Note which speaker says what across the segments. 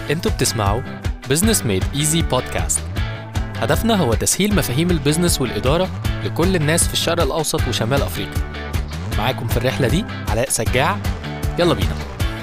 Speaker 1: انتوا بتسمعوا بزنس ميد ايزي بودكاست هدفنا هو تسهيل مفاهيم البزنس والإدارة لكل الناس في الشرق الأوسط وشمال أفريقيا معاكم في الرحلة دي علاء سجاع يلا بينا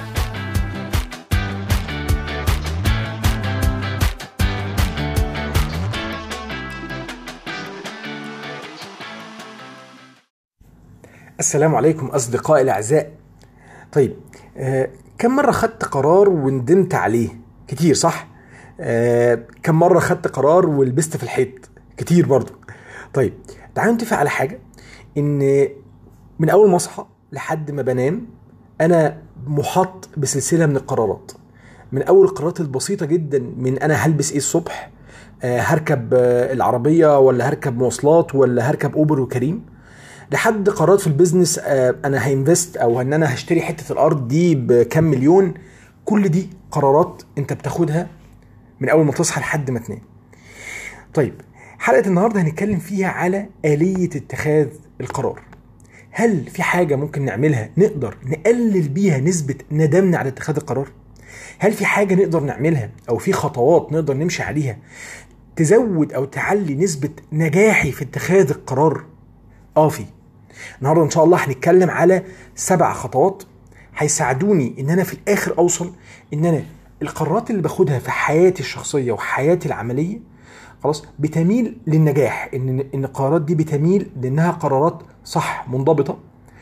Speaker 2: السلام عليكم أصدقائي الأعزاء طيب آه كم مرة خدت قرار وندمت عليه كتير صح آه كم مرة خدت قرار ولبست في الحيط كتير برضو طيب تعالوا نتفق على حاجة إن من أول ما أصحى لحد ما بنام أنا محاط بسلسلة من القرارات من أول القرارات البسيطة جدا من أنا هلبس إيه الصبح آه هركب آه العربية ولا هركب مواصلات ولا هركب أوبر وكريم لحد قرارات في البيزنس آه، انا هينفست او ان انا هشتري حته الارض دي بكام مليون كل دي قرارات انت بتاخدها من اول ما تصحى لحد ما تنام طيب حلقه النهارده هنتكلم فيها على اليه اتخاذ القرار هل في حاجه ممكن نعملها نقدر نقلل بيها نسبه ندمنا على اتخاذ القرار هل في حاجه نقدر نعملها او في خطوات نقدر نمشي عليها تزود او تعلي نسبه نجاحي في اتخاذ القرار اه في النهارده ان شاء الله هنتكلم على سبع خطوات هيساعدوني ان انا في الاخر اوصل ان انا القرارات اللي باخدها في حياتي الشخصيه وحياتي العمليه خلاص بتميل للنجاح ان ان القرارات دي بتميل لانها قرارات صح منضبطه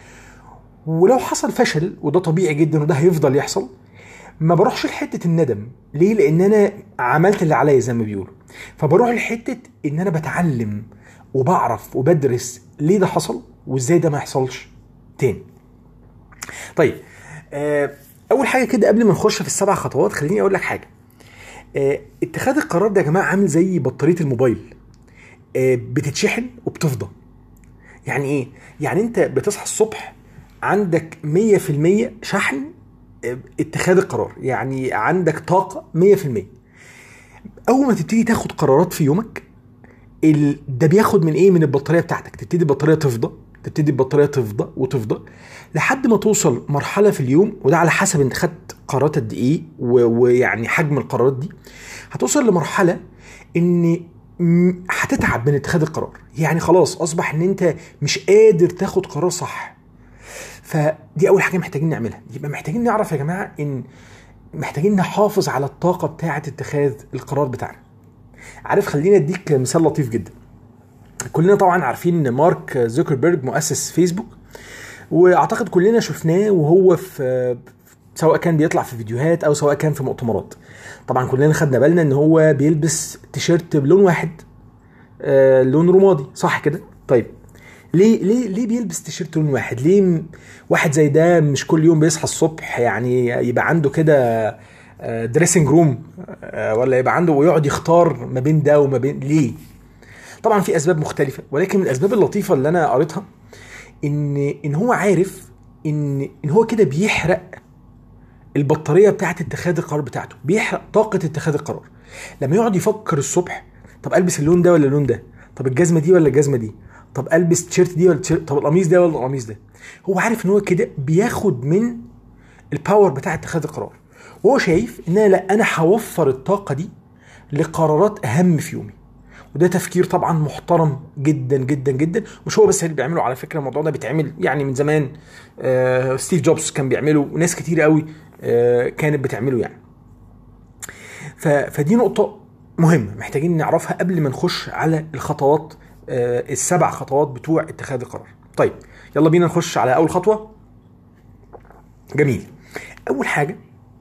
Speaker 2: ولو حصل فشل وده طبيعي جدا وده هيفضل يحصل ما بروحش لحته الندم ليه لان انا عملت اللي عليا زي ما بيقولوا فبروح لحته ان انا بتعلم وبعرف وبدرس ليه ده حصل وازاي ده ما يحصلش تاني طيب آه، اول حاجه كده قبل ما نخش في السبع خطوات خليني اقول لك حاجه آه، اتخاذ القرار ده يا جماعه عامل زي بطاريه الموبايل آه، بتتشحن وبتفضى يعني ايه يعني انت بتصحى الصبح عندك 100% شحن آه، اتخاذ القرار يعني عندك طاقه 100% اول ما تبتدي تاخد قرارات في يومك ال... ده بياخد من ايه من البطاريه بتاعتك تبتدي البطاريه تفضى تبتدي البطاريه تفضى وتفضى لحد ما توصل مرحله في اليوم وده على حسب انت خدت قرارات قد ايه و... ويعني حجم القرارات دي هتوصل لمرحله ان م- هتتعب من اتخاذ القرار يعني خلاص اصبح ان انت مش قادر تاخد قرار صح فدي اول حاجه محتاجين نعملها يبقى محتاجين نعرف يا جماعه ان محتاجين نحافظ على الطاقه بتاعه اتخاذ القرار بتاعنا عارف خليني اديك مثال لطيف جدا كلنا طبعا عارفين مارك زوكربيرج مؤسس فيسبوك واعتقد كلنا شفناه وهو في سواء كان بيطلع في فيديوهات او سواء كان في مؤتمرات طبعا كلنا خدنا بالنا ان هو بيلبس تيشيرت بلون واحد آه لون رمادي صح كده طيب ليه ليه ليه بيلبس تيشيرت لون واحد ليه م- واحد زي ده مش كل يوم بيصحى الصبح يعني يبقى عنده كده دريسنج روم ولا يبقى عنده ويقعد يختار ما بين ده وما بين ليه طبعا في اسباب مختلفه ولكن من الاسباب اللطيفه اللي انا قريتها ان ان هو عارف ان ان هو كده بيحرق البطاريه بتاعه اتخاذ القرار بتاعته بيحرق طاقه اتخاذ القرار لما يقعد يفكر الصبح طب البس اللون ده ولا اللون ده طب الجزمه دي ولا الجزمه دي طب البس التيشيرت دي ولا التيشيرت طب القميص ده ولا القميص ده هو عارف ان هو كده بياخد من الباور بتاع اتخاذ القرار وهو شايف ان انا لا انا هوفر الطاقه دي لقرارات اهم في يومي وده تفكير طبعا محترم جدا جدا جدا مش هو بس اللي بيعمله على فكره الموضوع ده بيتعمل يعني من زمان آه ستيف جوبز كان بيعمله وناس كتير قوي آه كانت بتعمله يعني ف- فدي نقطه مهمه محتاجين نعرفها قبل ما نخش على الخطوات آه السبع خطوات بتوع اتخاذ القرار طيب يلا بينا نخش على اول خطوه جميل اول حاجه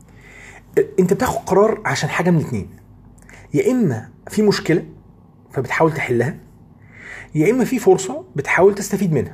Speaker 2: انت بتاخد قرار عشان حاجه من اتنين يا اما في مشكله فبتحاول تحلها يا اما في فرصه بتحاول تستفيد منها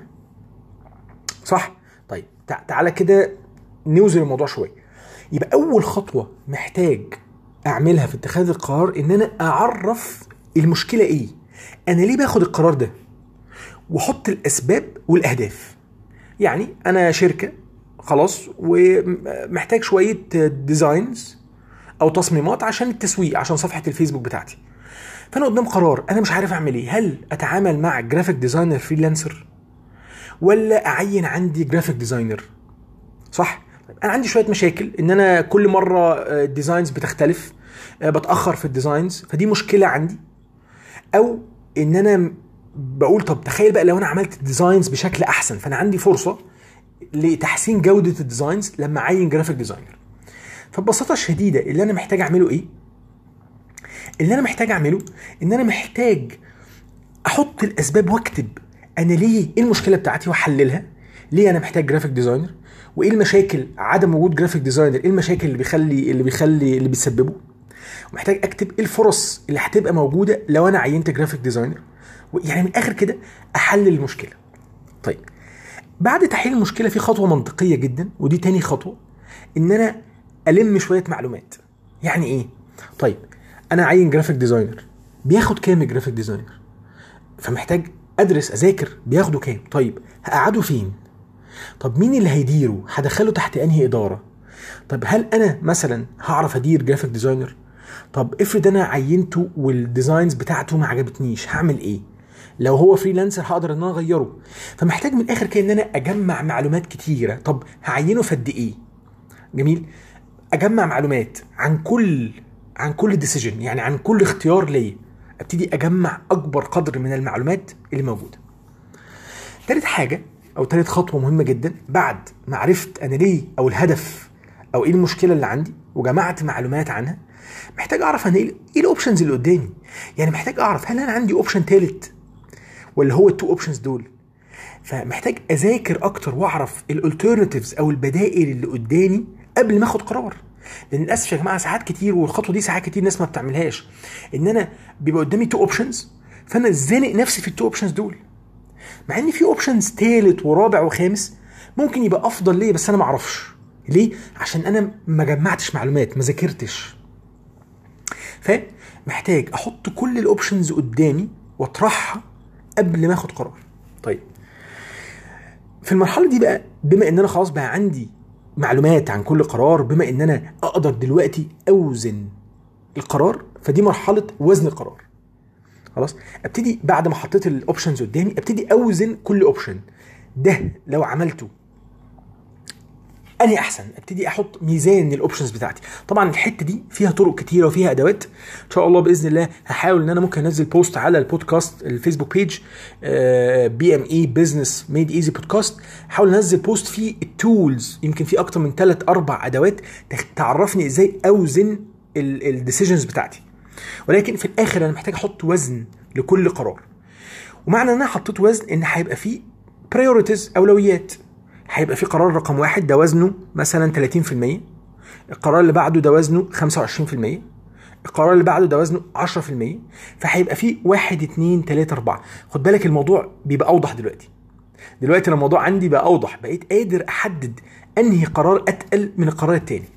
Speaker 2: صح طيب تع- تعالى كده نوزن الموضوع شويه يبقى اول خطوه محتاج اعملها في اتخاذ القرار ان انا اعرف المشكله ايه انا ليه باخد القرار ده واحط الاسباب والاهداف يعني انا شركه خلاص ومحتاج شويه ديزاينز او تصميمات عشان التسويق عشان صفحه الفيسبوك بتاعتي فانا قدام قرار انا مش عارف اعمل ايه هل اتعامل مع جرافيك ديزاينر فريلانسر ولا اعين عندي جرافيك ديزاينر صح طيب انا عندي شويه مشاكل ان انا كل مره الديزاينز بتختلف آه، بتاخر في الديزاينز فدي مشكله عندي او ان انا بقول طب تخيل بقى لو انا عملت الديزاينز بشكل احسن فانا عندي فرصه لتحسين جوده الديزاينز لما اعين جرافيك ديزاينر فببساطه شديده اللي انا محتاج اعمله ايه اللي انا محتاج اعمله ان انا محتاج احط الاسباب واكتب انا ليه ايه المشكله بتاعتي واحللها ليه انا محتاج جرافيك ديزاينر وايه المشاكل عدم وجود جرافيك ديزاينر ايه المشاكل اللي بيخلي اللي بيخلي اللي بيسببه ومحتاج اكتب ايه الفرص اللي هتبقى موجوده لو انا عينت جرافيك ديزاينر يعني من الاخر كده احلل المشكله طيب بعد تحليل المشكله في خطوه منطقيه جدا ودي تاني خطوه ان انا الم شويه معلومات يعني ايه طيب انا عين جرافيك ديزاينر بياخد كام الجرافيك ديزاينر فمحتاج ادرس اذاكر بياخده كام طيب هقعده فين طب مين اللي هيديره هدخله تحت انهي اداره طب هل انا مثلا هعرف ادير جرافيك ديزاينر طب افرض انا عينته والديزاينز بتاعته ما عجبتنيش هعمل ايه لو هو فريلانسر هقدر ان انا اغيره فمحتاج من الاخر كده ان انا اجمع معلومات كتيره طب هعينه في قد ايه جميل اجمع معلومات عن كل عن كل ديسيجن يعني عن كل اختيار ليا ابتدي اجمع اكبر قدر من المعلومات اللي موجوده تالت حاجه او تالت خطوه مهمه جدا بعد ما عرفت انا ليه او الهدف او ايه المشكله اللي عندي وجمعت معلومات عنها محتاج اعرف انا ايه ايه الاوبشنز اللي قدامي يعني محتاج اعرف هل انا عندي اوبشن تالت ولا هو التو اوبشنز دول فمحتاج اذاكر اكتر واعرف الالترناتيفز او البدائل اللي قدامي قبل ما اخد قرار لان للاسف يا جماعه ساعات كتير والخطوه دي ساعات كتير ناس ما بتعملهاش ان انا بيبقى قدامي تو اوبشنز فانا زانق نفسي في التو اوبشنز دول مع ان في اوبشنز تالت ورابع وخامس ممكن يبقى افضل ليا بس انا ما اعرفش ليه عشان انا ما جمعتش معلومات ما ذاكرتش فمحتاج احط كل الاوبشنز قدامي واطرحها قبل ما اخد قرار طيب في المرحله دي بقى بما ان انا خلاص بقى عندي معلومات عن كل قرار بما ان انا اقدر دلوقتي اوزن القرار فدي مرحله وزن القرار خلاص ابتدي بعد ما حطيت الاوبشنز قدامي ابتدي اوزن كل اوبشن ده لو عملته انهي احسن ابتدي احط ميزان للاوبشنز بتاعتي طبعا الحته دي فيها طرق كتيره وفيها ادوات ان شاء الله باذن الله هحاول ان انا ممكن انزل بوست على البودكاست الفيسبوك بيج بي ام اي بزنس ميد ايزي بودكاست هحاول انزل بوست فيه التولز يمكن في اكتر من ثلاث اربع ادوات تعرفني ازاي اوزن الديسيجنز بتاعتي ولكن في الاخر انا محتاج احط وزن لكل قرار ومعنى ان انا حطيت وزن ان هيبقى فيه برايورتيز اولويات هيبقى في قرار رقم واحد ده وزنه مثلا 30% القرار اللي بعده ده وزنه 25% القرار اللي بعده ده وزنه 10% فهيبقى في واحد اتنين تلاتة أربعة خد بالك الموضوع بيبقى أوضح دلوقتي دلوقتي الموضوع عندي بقى أوضح بقيت قادر أحدد أنهي قرار أتقل من القرار التاني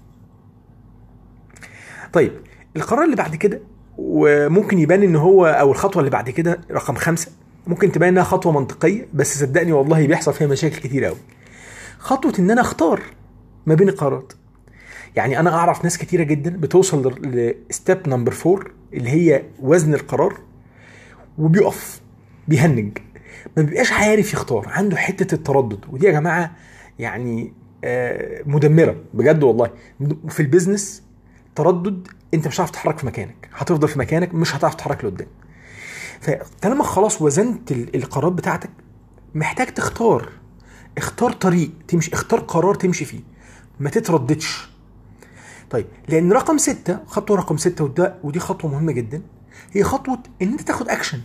Speaker 2: طيب القرار اللي بعد كده وممكن يبان ان هو او الخطوه اللي بعد كده رقم خمسة ممكن تبان انها خطوه منطقيه بس صدقني والله بيحصل فيها مشاكل كتير قوي خطوه ان انا اختار ما بين القرارات يعني انا اعرف ناس كتيره جدا بتوصل لستيب نمبر فور اللي هي وزن القرار وبيقف بيهنج ما بيبقاش عارف يختار عنده حته التردد ودي يا جماعه يعني آه، مدمره بجد والله في البيزنس تردد انت مش هتعرف تتحرك في مكانك هتفضل في مكانك مش هتعرف تتحرك لقدام فطالما خلاص وزنت القرارات بتاعتك محتاج تختار اختار طريق تمشي اختار قرار تمشي فيه ما تترددش طيب لان رقم ستة خطوه رقم ستة وده ودي خطوه مهمه جدا هي خطوه ان انت تاخد اكشن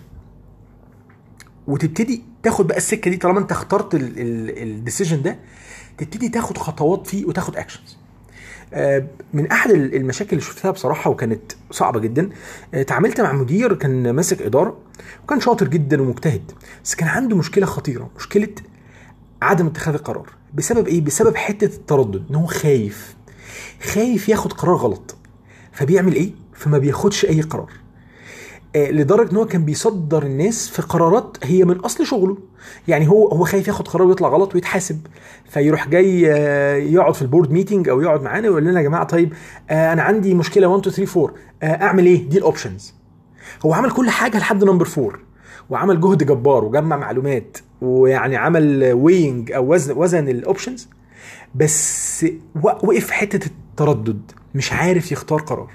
Speaker 2: وتبتدي تاخد بقى السكه دي طالما انت اخترت الديسيجن ده تبتدي تاخد خطوات فيه وتاخد اكشنز من احد المشاكل اللي شفتها بصراحه وكانت صعبه جدا اتعاملت مع مدير كان ماسك اداره وكان شاطر جدا ومجتهد بس كان عنده مشكله خطيره مشكله عدم اتخاذ القرار بسبب ايه بسبب حته التردد ان هو خايف خايف ياخد قرار غلط فبيعمل ايه فما بياخدش اي قرار آه لدرجه ان هو كان بيصدر الناس في قرارات هي من اصل شغله يعني هو هو خايف ياخد قرار ويطلع غلط ويتحاسب فيروح جاي آه يقعد في البورد ميتنج او يقعد معانا ويقول لنا يا جماعه طيب آه انا عندي مشكله 1 2 3 4 اعمل ايه دي الاوبشنز هو عمل كل حاجه لحد نمبر 4 وعمل جهد جبار وجمع معلومات ويعني عمل وينج او وزن وزن الاوبشنز بس و- وقف في حته التردد مش عارف يختار قرار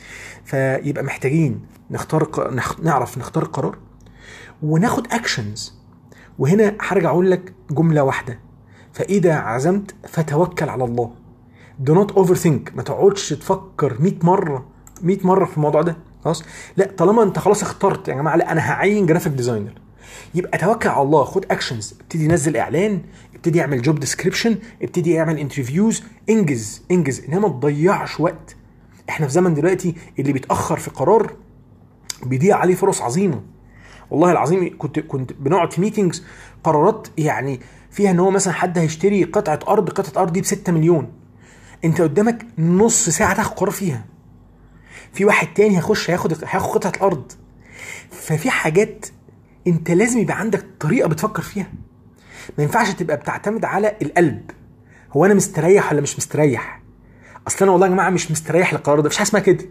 Speaker 2: فيبقى محتاجين نختار ق- نخ- نعرف نختار قرار وناخد اكشنز وهنا هرجع اقول لك جمله واحده فاذا عزمت فتوكل على الله do not overthink ما تقعدش تفكر 100 مره 100 مره في الموضوع ده خلاص لا طالما انت خلاص اخترت يا جماعه لا انا هعين جرافيك ديزاينر يبقى توكل على الله خد اكشنز ابتدي نزل اعلان ابتدي اعمل جوب ديسكريبشن ابتدي اعمل انترفيوز انجز انجز انما ما تضيعش وقت احنا في زمن دلوقتي اللي بيتاخر في قرار بيضيع عليه فرص عظيمه والله العظيم كنت كنت بنقعد في ميتنجز قرارات يعني فيها ان هو مثلا حد هيشتري قطعه ارض قطعه ارض دي ب 6 مليون انت قدامك نص ساعه تاخد قرار فيها في واحد تاني هيخش هياخد هياخد قطعه الارض ففي حاجات انت لازم يبقى عندك طريقه بتفكر فيها ما ينفعش تبقى بتعتمد على القلب هو انا مستريح ولا مش مستريح اصل انا والله يا جماعه مش مستريح للقرار ده مفيش حاجه اسمها كده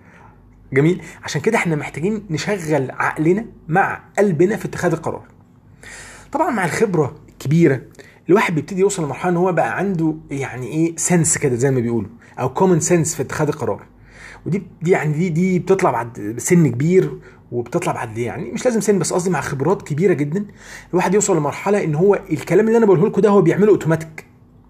Speaker 2: جميل عشان كده احنا محتاجين نشغل عقلنا مع قلبنا في اتخاذ القرار طبعا مع الخبره الكبيره الواحد بيبتدي يوصل لمرحله ان هو بقى عنده يعني ايه سنس كده زي ما بيقولوا او كومن سنس في اتخاذ القرار ودي دي يعني دي دي بتطلع بعد سن كبير وبتطلع بعد يعني مش لازم سن بس قصدي مع خبرات كبيره جدا الواحد يوصل لمرحله ان هو الكلام اللي انا بقوله لكم ده هو بيعمله اوتوماتيك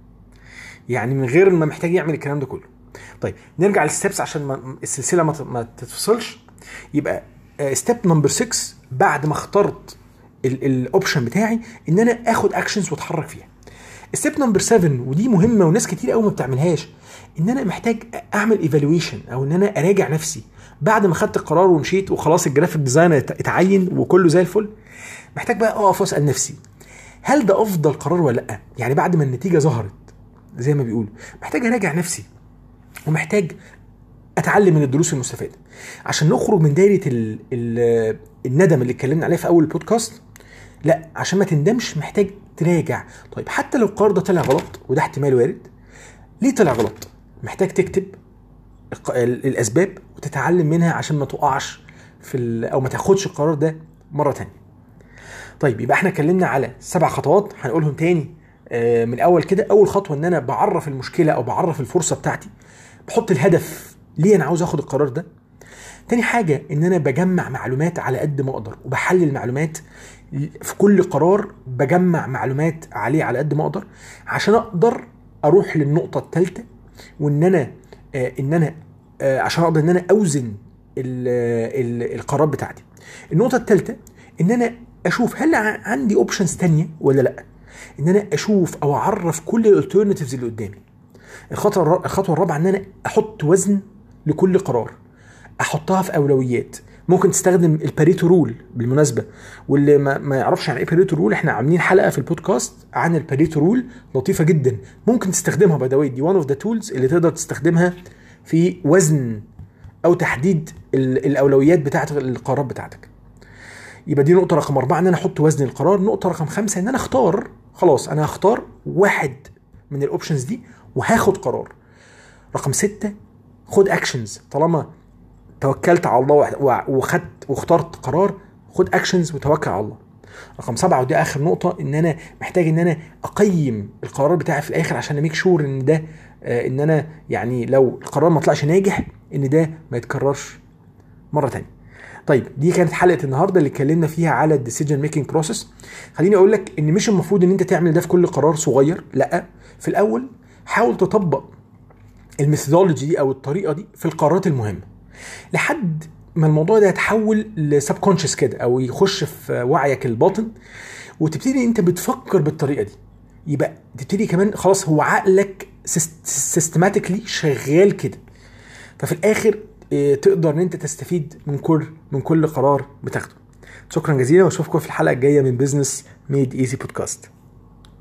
Speaker 2: يعني من غير ما محتاج يعمل الكلام ده كله طيب نرجع للستبس عشان ما السلسله ما, ما تتفصلش يبقى ستيب نمبر 6 بعد ما اخترت الاوبشن بتاعي ان انا اخد اكشنز واتحرك فيها ستيب نمبر 7 ودي مهمه وناس كتير قوي ما بتعملهاش ان انا محتاج اعمل ايفالويشن او ان انا اراجع نفسي بعد ما خدت القرار ومشيت وخلاص الجرافيك ديزاينر اتعين وكله زي الفل محتاج بقى اقف واسال نفسي هل ده افضل قرار ولا لا يعني بعد ما النتيجه ظهرت زي ما بيقولوا محتاج اراجع نفسي ومحتاج اتعلم من الدروس المستفاده عشان نخرج من دايره ال ال الندم اللي اتكلمنا عليه في اول البودكاست لا عشان ما تندمش محتاج تراجع طيب حتى لو القرار ده طلع غلط وده احتمال وارد ليه طلع غلط محتاج تكتب الاسباب وتتعلم منها عشان ما تقعش في او ما تاخدش القرار ده مره تانية طيب يبقى احنا اتكلمنا على سبع خطوات هنقولهم تاني من الاول كده اول خطوه ان انا بعرف المشكله او بعرف الفرصه بتاعتي بحط الهدف ليه انا عاوز اخد القرار ده تاني حاجة ان انا بجمع معلومات على قد ما اقدر وبحلل معلومات في كل قرار بجمع معلومات عليه على قد ما اقدر عشان اقدر اروح للنقطة الثالثة وان انا آه ان انا آه عشان اقدر ان انا اوزن ال ال القرارات بتاعتي النقطة الثالثة ان انا اشوف هل عندي اوبشنز تانية ولا لا ان انا اشوف او اعرف كل الالترناتيفز اللي قدامي الخطوه الخطوه الرابعه ان انا احط وزن لكل قرار احطها في اولويات ممكن تستخدم الباريتو رول بالمناسبه واللي ما, ما يعرفش عن ايه باريتو رول احنا عاملين حلقه في البودكاست عن الباريتو رول لطيفه جدا ممكن تستخدمها باي ذا دي وان اوف ذا تولز اللي تقدر تستخدمها في وزن او تحديد الاولويات بتاعه القرارات بتاعتك يبقى دي نقطه رقم أربعة ان انا احط وزن القرار نقطه رقم خمسة ان انا اختار خلاص انا هختار واحد من الاوبشنز دي وهاخد قرار رقم ستة خد اكشنز طالما توكلت على الله وخدت واخترت قرار خد اكشنز وتوكل على الله رقم سبعة ودي اخر نقطة ان انا محتاج ان انا اقيم القرار بتاعي في الاخر عشان اميك شور ان ده آه ان انا يعني لو القرار ما طلعش ناجح ان ده ما يتكررش مرة تانية طيب دي كانت حلقه النهارده اللي اتكلمنا فيها على الديسيجن ميكنج بروسيس خليني اقول لك ان مش المفروض ان انت تعمل ده في كل قرار صغير لا في الاول حاول تطبق الميثودولوجي دي او الطريقه دي في القرارات المهمه لحد ما الموضوع ده يتحول لسب كونشس كده او يخش في وعيك الباطن وتبتدي انت بتفكر بالطريقه دي يبقى تبتدي كمان خلاص هو عقلك سيستماتيكلي شغال كده ففي الاخر تقدر ان انت تستفيد من كل من كل قرار بتاخده شكرا جزيلا واشوفكم في الحلقه الجايه من بزنس ميد ايزي بودكاست